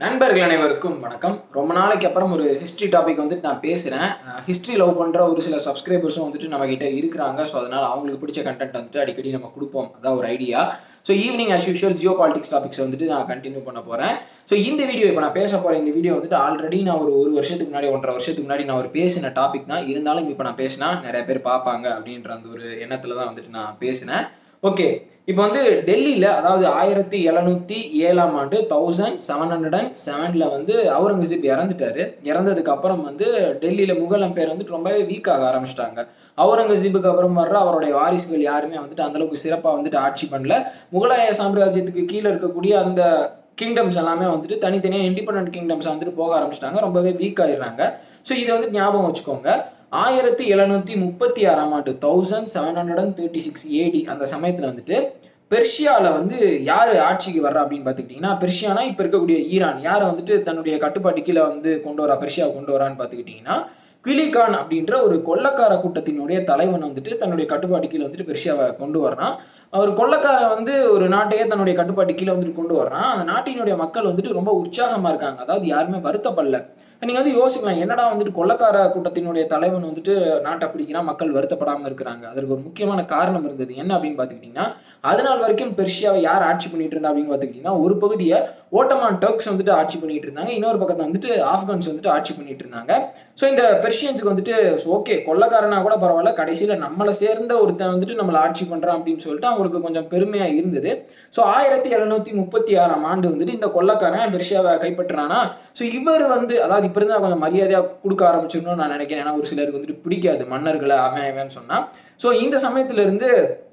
நண்பர்கள் அனைவருக்கும் வணக்கம் ரொம்ப நாளைக்கு அப்புறம் ஒரு ஹிஸ்ட்ரி டாபிக் வந்துட்டு நான் பேசுகிறேன் ஹிஸ்ட்ரி லவ் பண்ணுற ஒரு சில சப்ஸ்கிரைபர்ஸும் வந்துட்டு நம்ம கிட்ட இருக்கிறாங்க ஸோ அதனால் அவங்களுக்கு பிடிச்ச கண்டென்ட் வந்துட்டு அடிக்கடி நம்ம கொடுப்போம் அதான் ஒரு idea so evening as usual geopolitics topics வந்துட்டு நான் கண்டினியூ பண்ண போகிறேன் ஸோ இந்த வீடியோ இப்போ நான் பேச போகிற இந்த வீடியோ வந்துட்டு ஆல்ரெடி நான் ஒரு ஒரு வருஷத்துக்கு முன்னாடி ஒன்றரை வருஷத்துக்கு முன்னாடி நான் ஒரு பேசின டாபிக் தான் இருந்தாலும் இப்போ நான் பேசினா நிறைய பேர் பார்ப்பாங்க அப்படின்ற அந்த ஒரு எண்ணத்தில் தான் வந்துட்டு நான் பேசினேன் ஓகே இப்போ வந்து டெல்லியில் அதாவது ஆயிரத்தி எழுநூத்தி ஏழாம் ஆண்டு தௌசண்ட் செவன் ஹண்ட்ரட் அண்ட் செவனில் வந்து அவுரங்கசீப் இறந்துட்டாரு இறந்ததுக்கு அப்புறம் வந்து டெல்லியில் முகல் எம்பையர் வந்துட்டு ரொம்பவே வீக் ஆக ஆரம்பிச்சிட்டாங்க அவுரங்கசீபுக்கு அப்புறம் வர்ற அவருடைய வாரிசுகள் யாருமே வந்துட்டு அந்த அளவுக்கு சிறப்பாக வந்துட்டு ஆட்சி பண்ணல முகலாய சாம்ராஜ்யத்துக்கு கீழே இருக்கக்கூடிய அந்த கிங்டம்ஸ் எல்லாமே வந்துட்டு தனித்தனியாக இண்டிபெண்டன்ட் கிங்டம்ஸ் வந்துட்டு போக ஆரம்பிச்சிட்டாங்க ரொம்பவே வீக் ஆயிடுறாங்க ஸோ இதை வந்து ஞாபகம் வச்சுக்கோங்க ஆயிரத்தி எழுநூத்தி முப்பத்தி ஆறாம் ஆண்டு thousand seven hundred and thirty six AD அந்த சமயத்தில் வந்துட்டு பெர்ஷியாவில் வந்து யார் ஆட்சிக்கு வர்றா அப்படின்னு பார்த்துக்கிட்டிங்கன்னா பெர்ஷியானா இப்போ இருக்கக்கூடிய ஈரான் யாரை வந்துட்டு தன்னுடைய கட்டுப்பாட்டு கீழே வந்து கொண்டு வரா பெர்ஷியாவை கொண்டு வரான்னு பார்த்துக்கிட்டிங்கன்னா குலிகான் அப்படின்ற ஒரு கொள்ளக்கார கூட்டத்தினுடைய தலைவன் வந்துட்டு தன்னுடைய கட்டுப்பாட்டு கீழே வந்துட்டு பெர்ஷியாவை கொண்டு வர்றான் அவர் கொள்ளக்காரன் வந்து ஒரு நாட்டையே தன்னுடைய கட்டுப்பாட்டு கீழே வந்துட்டு கொண்டு வர்றான் அந்த நாட்டினுடைய மக்கள் வந்துட்டு ரொம்ப உற்சாகமாக இருக்காங்க அதாவது யாருமே வருத்தப்படல நீங்கள் வந்து யோசிக்கலாம் என்னடா வந்துட்டு கொள்ளக்கார கூட்டத்தினுடைய தலைவன் வந்துட்டு நாட்டை பிடிக்கிறான் மக்கள் வருத்தப்படாமல் இருக்கிறாங்க அதற்கு ஒரு முக்கியமான காரணம் இருந்தது என்ன அப்படின்னு பார்த்துக்கிட்டிங்கன்னா அதனால் வரைக்கும் பெர்ஷியாவை யார் ஆட்சி பண்ணிட்டு இருந்தா அப்படின்னு பார்த்துக்கிட்டிங்கன்னா ஒரு பகுதியை ஓட்டமான் டர்க்ஸ் வந்துட்டு ஆட்சி பண்ணிட்டு இருந்தாங்க இன்னொரு பக்கத்தில் வந்துட்டு ஆப்கான்ஸ் வந்துட்டு ஆட்சி பண்ணிட்டு இருந்தாங்க ஸோ இந்த பெர்ஷியன்ஸுக்கு வந்துட்டு ஓகே கொள்ளக்காரனா கூட பரவாயில்ல கடைசியில் நம்மளை சேர்ந்த ஒருத்தன் வந்துட்டு நம்மளை ஆட்சி பண்ணுறான் அப்படின்னு சொல்லிட்டு அவங்களுக்கு கொஞ்சம் பெருமையாக இருந்தது ஸோ ஆயிரத்தி எழுநூத்தி முப்பத்தி ஆறாம் ஆண்டு வந்துட்டு இந்த கொள்ளக்காரன் பெர்ஷியாவை கைப்பற்றுறானா ஸோ இவர் வந்து அதாவது இப்போ இருந்தால் கொஞ்சம் மரியாதையாக கொடுக்க ஆரம்பிச்சிடணும்னு நான் நினைக்கிறேன் ஏன்னா ஒரு சிலருக்கு வந்துட்டு பிடிக்காது மன்னர்களை அமையவன்னு சொன்னால் ஸோ இந்த சமயத்துல இருந்து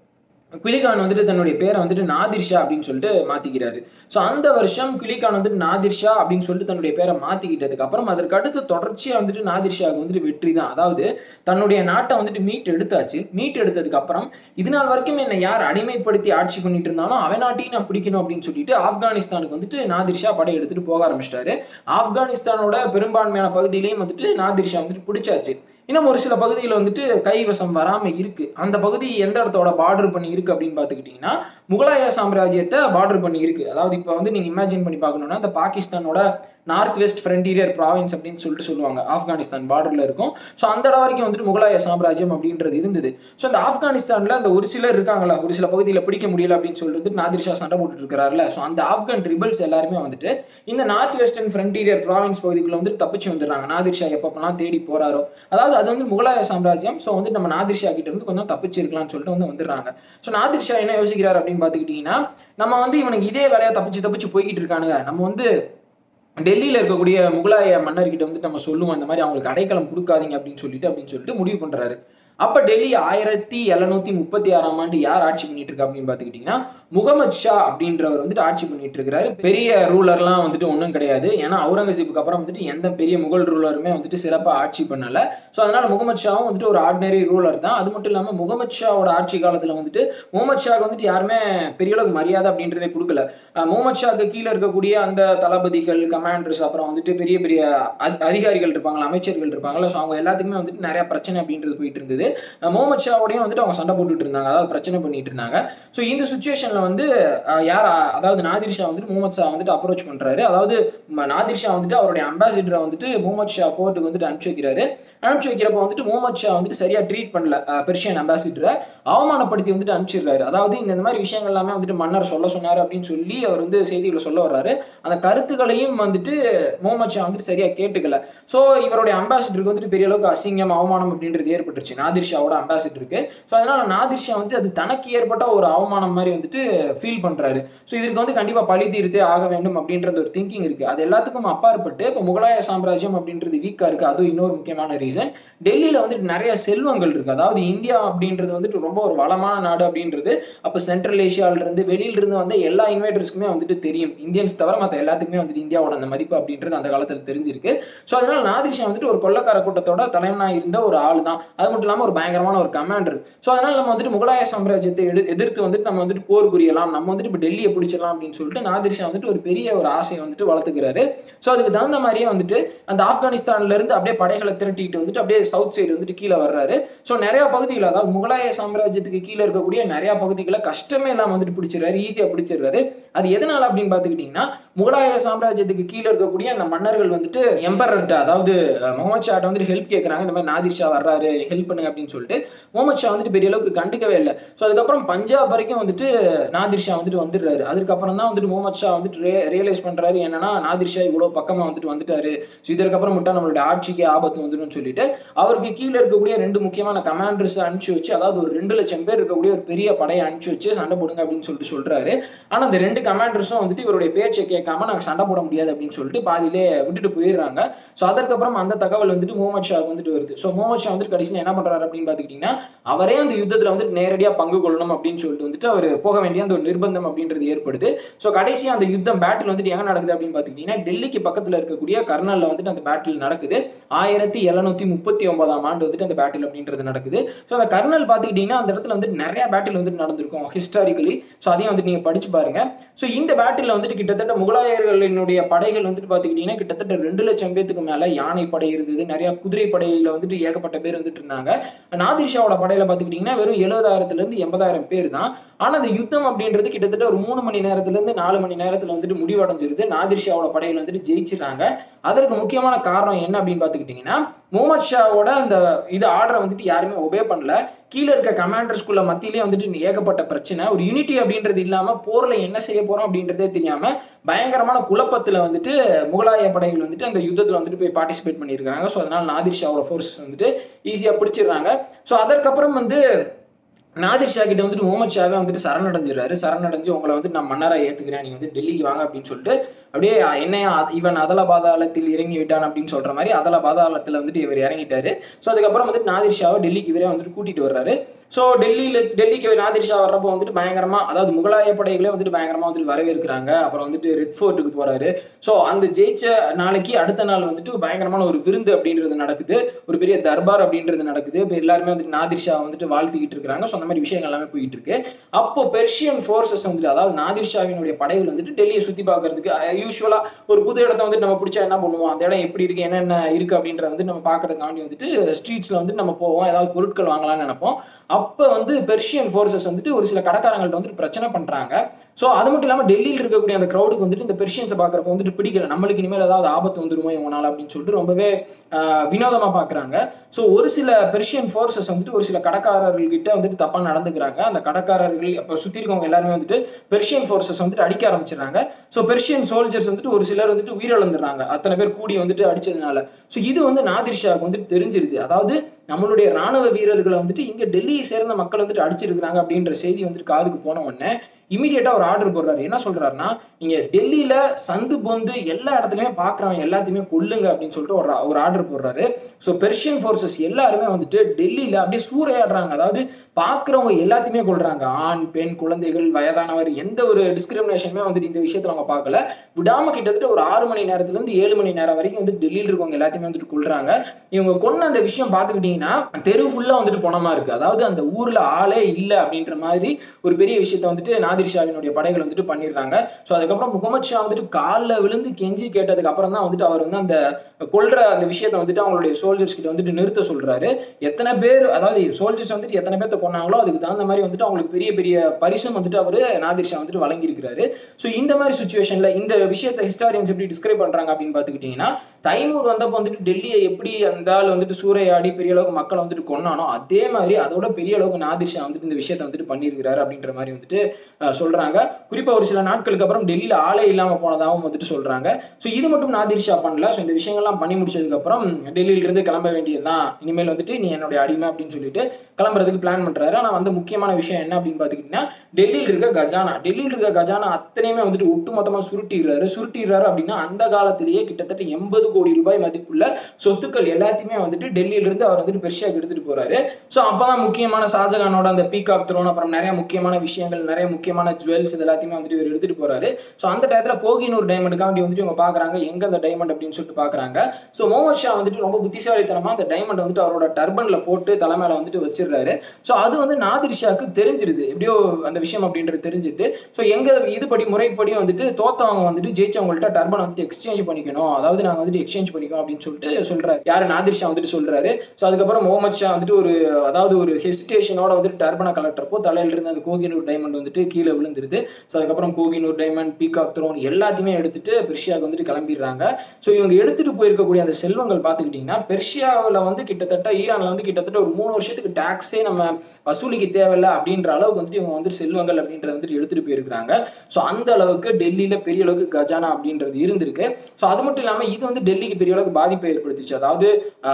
குலிகான் வந்துட்டு தன்னுடைய பேரை வந்துட்டு நாதிர்ஷா அப்படின்னு சொல்லிட்டு மாத்திக்கிறாரு ஸோ அந்த வருஷம் குலிகான் வந்துட்டு நாதிர்ஷா அப்படின்னு சொல்லிட்டு தன்னுடைய பேரை மாத்திக்கிட்டதுக்கு அப்புறம் அதற்கு அடுத்து தொடர்ச்சியா வந்துட்டு நாதிர்ஷாவுக்கு வந்துட்டு வெற்றி தான் அதாவது தன்னுடைய நாட்டை வந்துட்டு மீட் எடுத்தாச்சு மீட் எடுத்ததுக்கு அப்புறம் இது நாள் வரைக்கும் என்னை யார் அடிமைப்படுத்தி ஆட்சி பண்ணிட்டு இருந்தாலும் அவன் நாட்டையும் நான் பிடிக்கணும் அப்படின்னு சொல்லிட்டு ஆப்கானிஸ்தானுக்கு வந்துட்டு நாதிர்ஷா படை எடுத்துட்டு போக ஆரம்பிச்சிட்டாரு ஆப்கானிஸ்தானோட பெரும்பான்மையான பகுதியிலையும் வந்துட்டு நாதிர்ஷா வந்துட்டு பிடிச்சாச்சு இன்னும் ஒரு சில பகுதியில் வந்துட்டு கைவசம் வராமல் இருக்கு அந்த பகுதி எந்த இடத்தோட பார்டர் பண்ணி இருக்கு அப்படின்னு பார்த்துக்கிட்டிங்கன்னா முகலாய சாம்ராஜ்யத்தை பார்டர் பண்ணி இருக்கு அதாவது இப்போ வந்து நீங்கள் இமேஜின் பண்ணி பார்க்கணும்னா இந்த பாகிஸ்தானோட நார்த் வெஸ்ட் ஃப்ரண்டியர் ப்ராவின்ஸ் அப்படின்னு சொல்லிட்டு சொல்லுவாங்க ஆப்கானிஸ்தான் பார்டரில் இருக்கும் ஸோ அந்த இடம் வரைக்கும் வந்துட்டு முகலாய சாம்ராஜ்யம் அப்படின்றது இருந்தது ஸோ அந்த ஆப்கானிஸ்தானில் அந்த ஒரு சிலர் இருக்காங்களா ஒரு சில பகுதியில் பிடிக்க முடியல அப்படின்னு சொல்லிட்டு வந்து நாதிர்ஷா சண்டை போட்டுட்டு இருக்கிறாருல ஸோ அந்த ஆப்கான் ரிபல்ஸ் எல்லாருமே வந்துட்டு இந்த நார்த் வெஸ்டர்ன் ஃப்ரண்டியர் ப்ராவின்ஸ் பகுதிக்குள்ள வந்துட்டு தப்பிச்சு வந்துடுறாங்க நாதிர்ஷா எப்பப்பெல்லாம் தேடி போறாரோ அதாவது அது வந்து முகலாய சாம்ராஜ்யம் ஸோ வந்து நம்ம நாதிர்ஷா கிட்ட இருந்து கொஞ்சம் தப்பிச்சு இருக்கலாம்னு சொல்லிட்டு வந்து வந்துடுறாங்க ஸோ நாதிர்ஷா என்ன யோசிக்கிறார் அப்படின்னு பார்த்துக்கிட்டிங்கன்னா நம்ம வந்து இவனுக்கு இதே வேலையை தப்பிச்சு தப்பிச்சு போய்கிட்டு இருக்கானுங்க நம்ம வந்து டெல்லியில் இருக்கக்கூடிய முகலாய மன்னர்கிட்ட வந்துட்டு நம்ம சொல்லுவோம் இந்த மாதிரி அவங்களுக்கு அடைக்கலம் கொடுக்காதீங்க அப்படின்னு சொல்லிட்டு அப்படின்னு சொல்லிட்டு முடிவு பண்றாரு அப்ப டெல்லி ஆயிரத்தி எழுநூத்தி முப்பத்தி ஆறாம் ஆண்டு யார் ஆட்சி பண்ணிட்டு இருக்கா அப்படின்னு பாத்துக்கிட்டீங்கன்னா முகமது ஷா அப்படின்றவர் வந்துட்டு ஆட்சி பண்ணிட்டு இருக்கிறாரு பெரிய ரூலர்லாம் வந்துட்டு ஒன்றும் கிடையாது ஏன்னா அவுரங்கசீப்புக்கு அப்புறம் வந்துட்டு எந்த பெரிய முகல் ரூலருமே வந்துட்டு சிறப்பாக ஆட்சி பண்ணல ஸோ அதனால முகமது ஷாவும் வந்துட்டு ஒரு ஆர்டினரி ரூலர் தான் அது மட்டும் இல்லாமல் முகமது ஷாவோட ஆட்சி காலத்தில் வந்துட்டு முகமது ஷாக்கு வந்துட்டு யாருமே பெரிய அளவுக்கு மரியாதை அப்படின்றதே கொடுக்கல அஹ் முகமது ஷாக்கு கீழே இருக்கக்கூடிய அந்த தளபதிகள் கமாண்டர்ஸ் அப்புறம் வந்துட்டு பெரிய பெரிய அதி- அதிகாரிகள் இருப்பாங்களா அமைச்சர்கள் இருப்பாங்களா ஸோ அவங்க எல்லாத்துக்குமே வந்துட்டு நிறைய பிரச்சனை அப்படின்றது போயிட்டு இருந்தது அஹ் முகமது ஷாவோடையும் வந்துட்டு அவங்க சண்டை போட்டுட்டு இருந்தாங்க அதாவது பிரச்சனை பண்ணிட்டு இருந்தாங்க ஸோ இந்த சுச்சுவேஷன்ல வந்து அஹ், யார் அ- அதாவது நாதிர் ஷா வந்துட்டு முகமது ஷா வந்துட்டு அப்ரோச் பண்றாரு அதாவது ம- நாதிர் ஷா வந்துட்டு அவருடைய அம்பாசிடரை வந்துட்டு முகமது ஷா கோர்ட்டுக்கு வந்துட்டு அனுப்பிச்சு வைக்கிறாரு அனுப்பிச்சு வைக்கிறப்ப வந்துட்டு முகமது ஷா வந்துட்டு சரியா ட்ரீட் பண்ணல அஹ், பெர்ஷியன் அம்பாசிடரை அவமானப்படுத்தி வந்துட்டு அனுப்பிச்சிடுறாரு அதாவது இந்த இந்த மாதிரி விஷயங்கள் எல்லாமே வந்துட்டு மன்னர் சொல்ல சொன்னாரு அப்படின்னு சொல்லி அவர் வந்து செய்திகளை சொல்ல வர்றாரு அந்த கருத்துக்களையும் வந்துட்டு முகமது ஷா வந்துட்டு சரியா கேட்டுக்கல ஸோ இவருடைய அம்பாசிடருக்கு வந்துட்டு பெரிய அளவுக்கு அசிங்கம் அவமானம் அப்படின்றது ஏற்பட்டுருச்சு நாதிர் ஷாவோட அம்பாசிடருக்கு ஸோ அதனால நாதிர் ஷா வந்து அது தனக்கு ஏற்பட்ட ஒரு அவமானம் மாதிரி வந்துட்டு ஃபீல் பண்றாரு ஸோ இதற்கு வந்து கண்டிப்பா பழி தீர்த்தே ஆக வேண்டும் அப்படின்றது ஒரு திங்கிங் இருக்கு அது எல்லாத்துக்கும் அப்பாற்பட்டு இப்போ முகலாய சாம்ராஜ்யம் அப்படின்றது வீக்கா இருக்கு அதுவும் இன்னொரு முக்கியமான ரீசன் டெல்லியில வந்துட்டு நிறைய செல்வங்கள் இருக்கு அதாவது இந்தியா அப்படின்றது வந்துட்டு ரொம்ப ஒரு வளமான நாடு அப்படின்றது அப்போ சென்ட்ரல் ஏஷியால இருந்து வெளியில இருந்து வந்த எல்லா இன்வைட்டர்ஸ்க்குமே வந்துட்டு தெரியும் இந்தியன்ஸ் தவிர மற்ற எல்லாத்துக்குமே வந்துட்டு இந்தியாவோட அந்த மதிப்பு அப்படின்றது அந்த காலத்தில் தெரிஞ்சிருக்கு ஸோ அதனால நாதிர் ஷா வந்துட்டு ஒரு கொள்ளக்கார கூட்டத்தோட தலைவனா இருந்த ஒரு ஆள் தான் அது மட்டும் இல்லாமல் இல்லாமல் ஒரு பயங்கரமான ஒரு கமாண்டர் ஸோ அதனால நம்ம வந்துட்டு முகலாய சாம்ராஜ்யத்தை எடு எதிர்த்து வந்துட்டு நம்ம வந்துட்டு போர் புரியலாம் நம்ம வந்துட்டு இப்போ டெல்லியை பிடிச்சிடலாம் அப்படின்னு சொல்லிட்டு நாதிர் ஷா வந்துட்டு ஒரு பெரிய ஒரு ஆசையை வந்துட்டு வளர்த்துக்கிறாரு ஸோ அதுக்கு தகுந்த மாதிரியே வந்துட்டு அந்த ஆப்கானிஸ்தான்ல இருந்து அப்படியே படைகளை திரட்டிட்டு வந்துட்டு அப்படியே சவுத் சைடு வந்துட்டு கீழே வர்றாரு ஸோ நிறைய பகுதிகள் அதாவது முகலாய சாம்ராஜ்யத்துக்கு கீழே இருக்கக்கூடிய நிறைய பகுதிகளை கஷ்டமே இல்லாமல் வந்துட்டு பிடிச்சிடுறாரு ஈஸியாக பிடிச்சிடுறாரு அது எதனால அப்படின்னு பார்த்துக்கிட்டிங்கன்னா முகலாய சாம்ராஜ்யத்துக்கு கீழே இருக்கக்கூடிய அந்த மன்னர்கள் வந்துட்டு எம்பரர்ட்ட அதாவது அஹ், முகமது ஷாட்ட வந்துட்டு ஹெல்ப் கேட்குறாங்க இந்த மாதிரி நாதிர் ஷா வர்றாரு ஹெல்ப் பண்ணுங்க அப்படின்னு சொல்லிட்டு முகமது ஷா வந்துட்டு பெரிய அளவுக்கு கண்டுக்கவே இல்லை ஸோ அதுக்கப்புறம் பஞ்சாப் வரைக்கும் வந்துட்டு நாதிர் ஷா வந்துட்டு வந்துடுறாரு அதுக்கப்புறம் தான் வந்துட்டு முகமது ஷா வந்துட்டு ரியலைஸ் பண்றாரு என்னன்னா நாதிர் ஷா இவ்வளோ பக்கமாக வந்துட்டு வந்துட்டாரு ஸோ இதற்கப்புறம் மட்டும் நம்மளுடைய ஆட்சிக்கு ஆபத்து வந்துடும் சொல்லிட்டு அவருக்கு கீழே இருக்கக்கூடிய ரெண்டு முக்கியமான கமாண்டர்ஸ் அனுப்பிச்சு வச்சு அதாவது ஒரு ரெண்டு லட்சம் பேர் இருக்கக்கூடிய ஒரு பெரிய படையை அனுப்பிச்சு வச்சு சண்டை போடுங்க அப்படின்னு சொல்லிட்டு சொல்றாரு ஆனால் அந்த ரெண்டு கமாண்டர்ஸும் வந்துட்டு இவருடைய பேச்சை கேட்காம நாங்கள் சண்டை போட முடியாது அப்படின்னு சொல்லிட்டு பாதியிலே விட்டுட்டு போயிடுறாங்க ஸோ அதற்கப்புறம் அந்த தகவல் வந்துட்டு முகமது ஷா வந்துட்டு வருது ஸோ முகமது ஷா வந்துட்டு கடைசியில் என்ன பண்றாரு அப்படின்னு பார்த்துக்கிட்டிங்கன்னா அவரே அந்த யுத்தத்தில் வந்துட்டு நேரடியாக பங்கு கொள்ளணும் அப்படின்னு சொல்லிட்டு வந்துட்டு அவர் போக வேண்டிய அந்த ஒரு நிர்பந்தம் அப்படின்றது ஏற்படுது ஸோ கடைசியாக அந்த யுத்தம் பேட்டில் வந்துட்டு எங்கே நடக்குது அப்படின்னு பார்த்துக்கிட்டிங்கன்னா டெல்லிக்கு பக்கத்தில் இருக்கக்கூடிய கர்னலில் வந்துட்டு அந்த பேட்டில் நடக்குது ஆயிரத்தி எழுநூத்தி முப்பத்தி ஒன்பதாம் ஆண்டு வந்துட்டு அந்த பேட்டில் அப்படின்றது நடக்குது ஸோ அந்த கர்னல் பார்த்துக்கிட்டிங்கன்னா அந்த இடத்துல வந்துட்டு நிறைய பேட்டில் வந்துட்டு நடந்திருக்கும் ஹிஸ்டாரிக்கலி ஸோ அதையும் வந்துட்டு நீங்கள் படிச்சு பாருங்க ஸோ இந்த பேட்டில் வந்துட்டு கிட்டத்தட்ட முகலாயர்களினுடைய படைகள் வந்துட்டு பார்த்துக்கிட்டிங்கன்னா கிட்டத்தட்ட ரெண்டு லட்சம் பேத்துக்கு மேலே யானை படை இருந்தது நிறைய குதிரை படையில் வந்துட்டு ஏகப்பட்ட பேர் வந்துட்டு இருந்தாங்க நாதிர் ஷாவோட படையில பார்த்துக்கிட்டிங்கன்னா வெறும் எழுபதாயிரத்துலேருந்து எண்பதாயிரம் பேர் தான் ஆனால் அந்த யுத்தம் அப்படின்றது கிட்டத்தட்ட ஒரு மூணு மணி நேரத்துலேருந்து நாலு மணி நேரத்தில் வந்துட்டு முடிவடைஞ்சிருது நாதிர் ஷாவோட படையில் வந்துட்டு ஜெயிச்சிடுறாங்க அதற்கு முக்கியமான காரணம் என்ன அப்படின்னு பார்த்துக்கிட்டிங்கன்னா முகமது ஷாவோட அந்த இது ஆர்டரை வந்துட்டு யாருமே ஒபே பண்ணல கீழே இருக்க கமாண்டர்ஸ்குள்ள மத்தியிலே வந்துட்டு ஏகப்பட்ட பிரச்சனை ஒரு யூனிட்டி அப்படின்றது இல்லாமல் போரில் என்ன செய்ய போகிறோம் அப்படின்றதே தெரியாமல் பயங்கரமான குழப்பத்தில் வந்துட்டு முகலாய படைகள் வந்துட்டு அந்த யுத்தத்தில் வந்துட்டு போய் பார்ட்டிசிபேட் பண்ணியிருக்காங்க ஸோ அதனால் நாதிர் ஷாவோட ஃபோர்ஸஸ் வந்துட்டு ஈஸியாக பிடிச்சிடுறாங்க ஸோ அதற்கப்புறம் வந்து நாதிர் ஷா கிட்ட வந்துட்டு முகமது ஷாவே வந்துட்டு சரணடைஞ்சிடறாரு சரணடைஞ்சு உங்களை வந்து நான் மன்னராக ஏற்றுக்கிறேன் நீங்கள் வந்து டெல்லிக்கு வாங்க அப்படின்னு சொல்லிட்டு அப்படியே என்னையா இவன் அதல பாதாளத்தில் இறங்கி விட்டான் அப்படின்னு சொல்ற மாதிரி அதல பாதாளத்தில் வந்துட்டு இவர் இறங்கிட்டாரு ஸோ அதுக்கப்புறம் வந்துட்டு நாதிர் ஷாவை டெல்லிக்கு இவரே வந்துட்டு கூட்டிட்டு வர்றாரு ஸோ டெல்லியில் டெல்லிக்கு நாதிர் ஷா வர்றப்போ வந்துட்டு பயங்கரமா அதாவது முகலாய படைகளே வந்துட்டு பயங்கரமா வந்துட்டு வரவேற்கிறாங்க அப்புறம் வந்துட்டு ரெட் ஃபோர்ட்டுக்கு போறாரு ஸோ அந்த ஜெயிச்ச நாளைக்கு அடுத்த நாள் வந்துட்டு பயங்கரமான ஒரு விருந்து அப்படின்றது நடக்குது ஒரு பெரிய தர்பார் அப்படின்றது நடக்குது இப்போ எல்லாருமே வந்துட்டு நாதிர் ஷா வந்துட்டு வாழ்த்திக்கிட்டு இருக்காங்க ஸோ அந்த மாதிரி விஷயங்கள் எல்லாமே போயிட்டு இருக்கு அப்போ பெர்ஷியன் ஃபோர்ஸஸ் வந்துட்டு அதாவது நாதிர் ஷாவினுடைய படைகள் வந்துட்டு டெல்லியை சுத்தி பார்க்கறதுக்கு யூஸ்வலா ஒரு புது இடத்த வந்துட்டு நம்ம பிடிச்சா என்ன பண்ணுவோம் அந்த இடம் எப்படி இருக்கு என்னென்ன இருக்கு அப்படின்றத வந்து நம்ம பார்க்கறதுக்காண்டி வந்துட்டு ஸ்ட்ரீட்ஸ்ல வந்துட்டு நம்ம போவோம் ஏதாவது பொருட்கள் வாங்கலாம்னு நினைப்போம் அப்போ வந்து பெர்ஷியன் ஃபோர்ஸஸ் வந்துட்டு ஒரு சில கடைக்காரங்கள்ட்ட வந்துட்டு பிரச்சனை பண்றாங்க ஸோ அது மட்டும் இல்லாமல் டெல்லியில் இருக்கக்கூடிய அந்த க்ரௌடுக்கு வந்துட்டு இந்த பெர்ஷியன்ஸை பார்க்குறப்ப வந்துட்டு பிடிக்கல நம்மளுக்கு இனிமேல் ஏதாவது ஆபத்து வந்துருமோ இவங்களால அப்படின்னு சொல்லிட்டு ரொம்பவே வினோதமாக பார்க்குறாங்க ஸோ ஒரு சில பெர்ஷியன் ஃபோர்ஸஸ் வந்துட்டு ஒரு சில கடைக்காரர்கள்கிட்ட வந்துட்டு தப்பாக நடந்துக்கிறாங்க அந்த கடைக்காரர்கள் அப்போ சுற்றி இருக்கவங்க எல்லாருமே வந்துட்டு பெர்ஷியன் ஃபோர்ஸஸ் வந்துட்டு அடிக்க ஆரம்பிச்சிடுறாங்க ஸோ பெர்ஷியன் சோல்ஜர்ஸ் வந்துட்டு ஒரு சிலர் வந்துட்டு உயிரிழந்துடுறாங்க அத்தனை பேர் கூடி வந்துட்டு அடிச்சதுனால ஸோ இது வந்து நாதிர் ஷாவுக்கு வந்துட்டு தெரிஞ்சிருது அதாவது நம்மளுடைய ராணுவ வீரர்களை வந்துட்டு இங்கே டெல்லியை சேர்ந்த மக்கள் வந்துட்டு அடிச்சிருக்கிறாங்க அப்படின்ற செய்தி வந்துட்டு காதுக்கு போன உடனே இமீடியட்டா ஒரு ஆர்டர் போடுறாரு என்ன சொல்றாருன்னா நீங்க டெல்லியில சந்து பொந்து எல்லா இடத்துலயுமே பாக்குறவங்க எல்லாத்தையுமே கொல்லுங்க அப்படின்னு சொல்லிட்டு ஒரு ஒரு ஆர்டர் போடுறாரு ஸோ பெர்ஷியன் ஃபோர்ஸஸ் எல்லாருமே வந்துட்டு டெல்லியில அப்படியே சூறையாடுறாங்க அதாவது பாக்குறவங்க எல்லாத்தையுமே கொள்றாங்க ஆண் பெண் குழந்தைகள் வயதானவர் எந்த ஒரு டிஸ்கிரிமினேஷனுமே வந்துட்டு இந்த விஷயத்துல அவங்க பார்க்கல விடாம கிட்டத்தட்ட ஒரு ஆறு மணி நேரத்துல இருந்து ஏழு மணி நேரம் வரைக்கும் வந்து டெல்லியில் இருக்கவங்க எல்லாத்தையுமே வந்துட்டு கொள்றாங்க இவங்க கொன்ன அந்த விஷயம் பார்த்துக்கிட்டீங்கன்னா தெரு ஃபுல்லா வந்துட்டு பணமா இருக்கு அதாவது அந்த ஊர்ல ஆளே இல்லை அப்படின்ற மாதிரி ஒரு பெரிய விஷயத்த வந்துட்டு நாதிர் ஷாவினுடைய படைகள் வந்துட்டு பண்ணிடுறாங்க ஸோ அதுக்கப்புறம் முகமது ஷா வந்துட்டு காலில் விழுந்து கெஞ்சி கேட்டதுக்கு அப்புறம் தான் வந்துட்டு அவர் வந்து அந்த கொல்ற அந்த விஷயத்த வந்துட்டு அவங்களுடைய சோல்ஜர்ஸ் கிட்ட வந்துட்டு நிறுத்த சொல்றாரு எத்தனை பேர் அதாவது சோல்ஜர்ஸ் வந்துட்டு எத்தனை பேர்த்த கொண்டாங்களோ அதுக்கு தகுந்த மாதிரி வந்துட்டு அவங்களுக்கு பெரிய பெரிய பரிசும் வந்துட்டு அவர் நாதிர் ஷா வந்துட்டு வழங்கியிருக்கிறாரு ஸோ இந்த மாதிரி சுச்சுவேஷன்ல இந்த விஷயத்தை ஹிஸ்டாரியன்ஸ் எப்படி டிஸ்கிரைப் பண்றாங்க அப்படின்னு பார்த்துக்கிட்டீங்கன்னா தைமூர் வந்தப்போ வந்துட்டு டெல்லியை எப்படி அந்த ஆள் வந்துட்டு சூறையாடி பெரிய அளவுக்கு மக்களை வந்துட்டு கொண்டானோ அதே மாதிரி அதோட பெரிய அளவுக்கு நாதிர் ஷா வந்துட்டு இந்த விஷயத்தை வந்துட்டு பண்ணியிருக்கிறாரு அப்படின்ற மாதிரி வந்துட்டு சொல்றாங்க குறிப்பா ஒரு சில நாட்களுக்கு அப்புறம் டெல்லியில ஆளே இல்லாம போனதாகவும் வந்துட்டு சொல்றாங்க ஸோ இது மட்டும் நாதிர் ஷா பண்ணல ஸோ இந்த விஷயங்கள்லாம் பண்ணி முடிச்சதுக்கு அப்புறம் டெல்லியில இருந்து கிளம்ப வேண்டியதுதான் இனிமேல் வந்துட்டு நீ என்னுடைய அடிமை அப்படின்னு சொல்லிட்டு கிளம்புறதுக்கு பிளான் பண்றாரு ஆனா வந்து முக்கியமான விஷயம் என்ன அப்படின்னு பாத்துக்கிட்டீங்கன்னா டெல்லியில் இருக்க கஜானா டெல்லியில் இருக்க கஜானா அத்தனையுமே வந்துட்டு ஒட்டுமொத்தமா சுருட்டிடுறாரு சுருட்டிடுறாரு அப்படின்னா அந்த காலத்திலேயே கிட்டத்தட்ட எண்பது கோடி ரூபாய் மதிப்புள்ள சொத்துக்கள் எல்லாத்தையுமே வந்துட்டு டெல்லியில இருந்து அவர் வந்துட்டு பெர்ஷியாவுக்கு எடுத்துட்டு போறாரு ஸோ அப்பதான் முக்கியமான ஷாஜகானோட அந்த பீகாக் த்ரோன் அப்புறம் நிறைய முக்கியமான விஷயங்கள் நிறைய முக்கியமான ஜுவல்ஸ் இது எல்லாத்தையுமே வந்துட்டு இவர் எடுத்துட்டு போறாரு ஸோ அந்த டயத்துல கோகினூர் டைமண்டுக்காண்டி வந்துட்டு இவங்க பாக்குறாங்க எங்க அந்த டைமண்ட் அப்படின்னு சொல்லிட்டு பாக்குறாங்க ஸோ முகமது ஷா வந்துட்டு ரொம்ப புத்திசாலித்தனமா அந்த டைமண்ட் வந்துட்டு அவரோட டர்பன்ல போட்டு தலைமையில வந்துட்டு வச்சிடுறாரு ஸோ அது வந்து நாதிர் ஷாக்கு தெரிஞ்சிருது எப்படியோ அந்த விஷயம் அப்படின்றது தெரிஞ்சிருது ஸோ எங்க இதுபடி முறைப்படி வந்துட்டு தோத்தவங்க வந்துட்டு ஜெயிச்சவங்கள்ட்ட டர்பன் வந்துட்டு எக்ஸ்சேஞ்ச் பண்ணிக்கணும் அதாவது நாங்கள் வந்துட்டு எக்ஸ்சேஞ்ச் பண்ணிக்கணும் அப்படின்னு சொல்லிட்டு சொல்றாரு யாரு நாதிர் ஷா வந்துட்டு சொல்றாரு ஸோ அதுக்கப்புறம் முகமது ஷா வந்துட்டு ஒரு அதாவது ஒரு ஹெசிடேஷனோட வந்துட்டு டர்பனை கலட்டுறப்போ தலையில இருந்து அந்த கோகினூர் டைமண்ட் வந்துட்டு கீழே விழுந்துருது ஸோ அதுக்கப்புறம் கோகினூர் டைமண்ட் பீகாக் த்ரோன் எல்லாத்தையுமே எடுத்துட்டு பெர்ஷியாவுக்கு வந்துட்டு கிளம்பிடுறாங்க ஸோ இவங்க எடுத்துட்டு போயிருக்கக்கூடிய அந்த செல்வங்கள் பார்த்துக்கிட்டிங்கன்னா பெர்ஷியாவில் வந்து கிட்டத்தட்ட ஈரானில் வந்து கிட்டத்தட்ட ஒரு மூணு வருஷத்துக்கு டேக்ஸே நம்ம வசூலிக்க தேவையில்லை அப்படின்ற அளவுக்கு வந்துட்டு இவங்க வந்து செல்வங்கள் அப்படின்றத வந்துட்டு எடுத்துட்டு போயிருக்கிறாங்க ஸோ அந்த அளவுக்கு டெல்லியில் பெரிய அளவுக்கு கஜானா அப்படின்றது இருந்திருக்கு ஸோ அது மட்டும் இல்லாமல் இது வந்து டெல்லிக்கு பெரிய அளவுக்கு பாதிப்பை ஏற்படுத்துச்சு அதாவது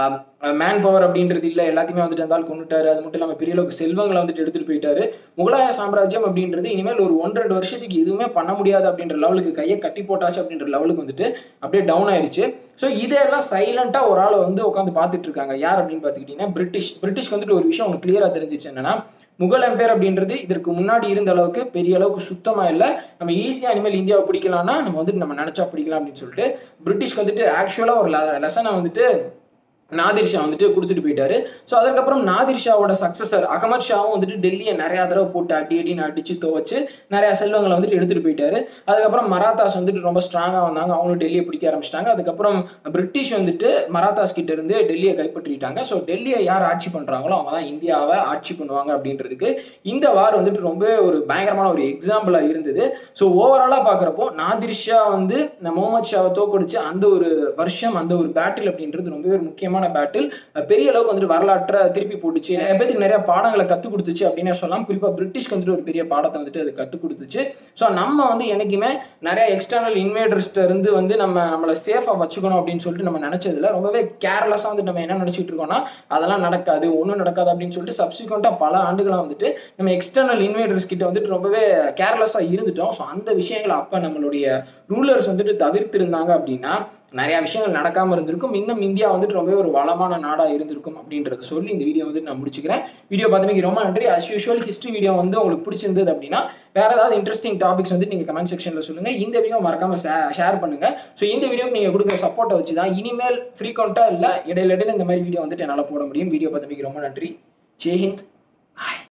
மேன் பவர் அப்படின்றது இல்லை எல்லாத்தையுமே வந்துட்டு இருந்தால் கொண்டுட்டாரு அது மட்டும் இல்லாமல் பெரிய அளவுக்கு செல்வங்களை வந்துட்டு எடுத்துட்டு போயிட்டாரு முகலாய சாம்ராஜ்யம் அப்படின்றது இனிமேல் ஒரு ஒன்று ரெண்டு வருஷத்துக்கு எதுவுமே பண்ண முடியாது அப்படின்ற லெவலுக்கு கையை கட்டி போட்டாச்சு அப்படின்ற லெவலுக்கு வந்துட்டு அப்படியே டவுன் ஆயிருச்சு ஸோ இதெல்லாம் சைலண்டாக ஒரு ஆளை வந்து உட்காந்து பார்த்துட்டு இருக்காங்க யார் அப்படின்னு பார்த்துக்கிட்டிங்கன்னா பிரிட்டிஷ் பிரிட்டிஷ்க்கு வந்துட்டு ஒரு விஷயம் உங்களுக்கு கிளியராக தெரிஞ்சிச்சு என்னன்னா முகல் எம்பையர் அப்படின்றது இதற்கு முன்னாடி இருந்த அளவுக்கு பெரிய அளவுக்கு சுத்தமாக இல்லை நம்ம ஈஸியாக இனிமேல் இந்தியாவை பிடிக்கலாம்னா நம்ம வந்துட்டு நம்ம நினச்சா பிடிக்கலாம் அப்படின்னு சொல்லிட்டு பிரிட்டிஷ்க்கு வந்துட்டு ஆக்சுவலாக ஒரு லெசனை வந்துட்டு நாதிர் ஷா வந்துட்டு கொடுத்துட்டு போயிட்டாரு ஸோ அதுக்கப்புறம் நாதிர் ஷாவோட சக்சஸர் அகமது ஷாவும் வந்துட்டு டெல்லியை நிறையா தடவை போட்டு அடி அடின்னு அடிச்சு துவச்சு நிறையா செல்வங்களை வந்துட்டு எடுத்துட்டு போயிட்டாரு அதுக்கப்புறம் மராத்தாஸ் வந்துட்டு ரொம்ப ஸ்ட்ராங்காக வந்தாங்க அவங்களும் டெல்லியை பிடிக்க ஆரம்பிச்சிட்டாங்க அதுக்கப்புறம் பிரிட்டிஷ் வந்துட்டு மராத்தாஸ் கிட்ட இருந்து டெல்லியை கைப்பற்றிட்டாங்க ஸோ டெல்லியை யார் ஆட்சி பண்ணுறாங்களோ அவங்க தான் இந்தியாவை ஆட்சி பண்ணுவாங்க அப்படின்றதுக்கு இந்த வார் வந்துட்டு ரொம்ப ஒரு பயங்கரமான ஒரு எக்ஸாம்பிளாக இருந்தது ஸோ ஓவராலாக பார்க்குறப்போ நாதிர் ஷா வந்து முகமது ஷாவை தோக்கடிச்சு அந்த ஒரு வருஷம் அந்த ஒரு பேட்டில் அப்படின்றது ரொம்பவே ஒரு முக்கியமான முக்கியமான பேட்டில் பெரிய அளவுக்கு வந்துட்டு வரலாற்றை திருப்பி போட்டுச்சு நிறைய பேருக்கு நிறைய பாடங்களை கற்றுக் கொடுத்துச்சு அப்படின்னே சொல்லலாம் குறிப்பாக பிரிட்டிஷ்க்கு வந்துட்டு ஒரு பெரிய பாடத்தை வந்துட்டு அது கற்றுக் கொடுத்துச்சு ஸோ நம்ம வந்து என்றைக்குமே நிறைய எக்ஸ்டர்னல் இன்வேடர்ஸ்ட்ட இருந்து வந்து நம்ம நம்மளை சேஃபாக வச்சுக்கணும் அப்படின்னு சொல்லிட்டு நம்ம நினச்சதில்ல ரொம்பவே கேர்லெஸ்ஸாக வந்துட்டு நம்ம என்ன நினச்சிட்டு இருக்கோம்னா அதெல்லாம் நடக்காது ஒன்றும் நடக்காது அப்படின்னு சொல்லிட்டு சப்சிக்வெண்ட்டாக பல ஆண்டுகளாக வந்துட்டு நம்ம எக்ஸ்டர்னல் இன்வேடர்ஸ் கிட்ட வந்துட்டு ரொம்பவே கேர்லெஸ்ஸாக இருந்துட்டோம் ஸோ அந்த விஷயங்களை அப்போ நம்மளுடைய ரூலர்ஸ் வந்துட்டு தவிர்த்திருந்தாங்க அப்படின்னா நிறைய விஷயங்கள் நடக்காமல் இருந்திருக்கும் இன்னும் இந்தியா வந்துட்டு ரொம்பவே ஒரு வளமான நாடாக இருந்திருக்கும் அப்படின்றத சொல்லி இந்த வீடியோ வந்து நான் முடிச்சுக்கிறேன் வீடியோ பார்த்தமைக்கு ரொம்ப நன்றி அஸ் யூஷுவல் ஹிஸ்ட்ரி வீடியோ வந்து உங்களுக்கு பிடிச்சிருந்தது அப்படின்னா வேற ஏதாவது இன்ட்ரெஸ்டிங் டாபிக்ஸ் வந்து நீங்கள் கமெண்ட் செக்ஷனில் சொல்லுங்கள் இந்த வீடியோ மறக்காம ஷேர் பண்ணுங்க ஸோ இந்த வீடியோக்கு நீங்கள் கொடுக்குற சப்போர்ட்டை வச்சு தான் இனிமேல் ஃப்ரீக்வெண்ட்டாக இல்லை இடையில இடையில இந்த மாதிரி வீடியோ வந்துட்டு என்னால் போட முடியும் வீடியோ பார்த்தமைக்கு ரொம்ப நன்றி ஜெய்ஹிந்த்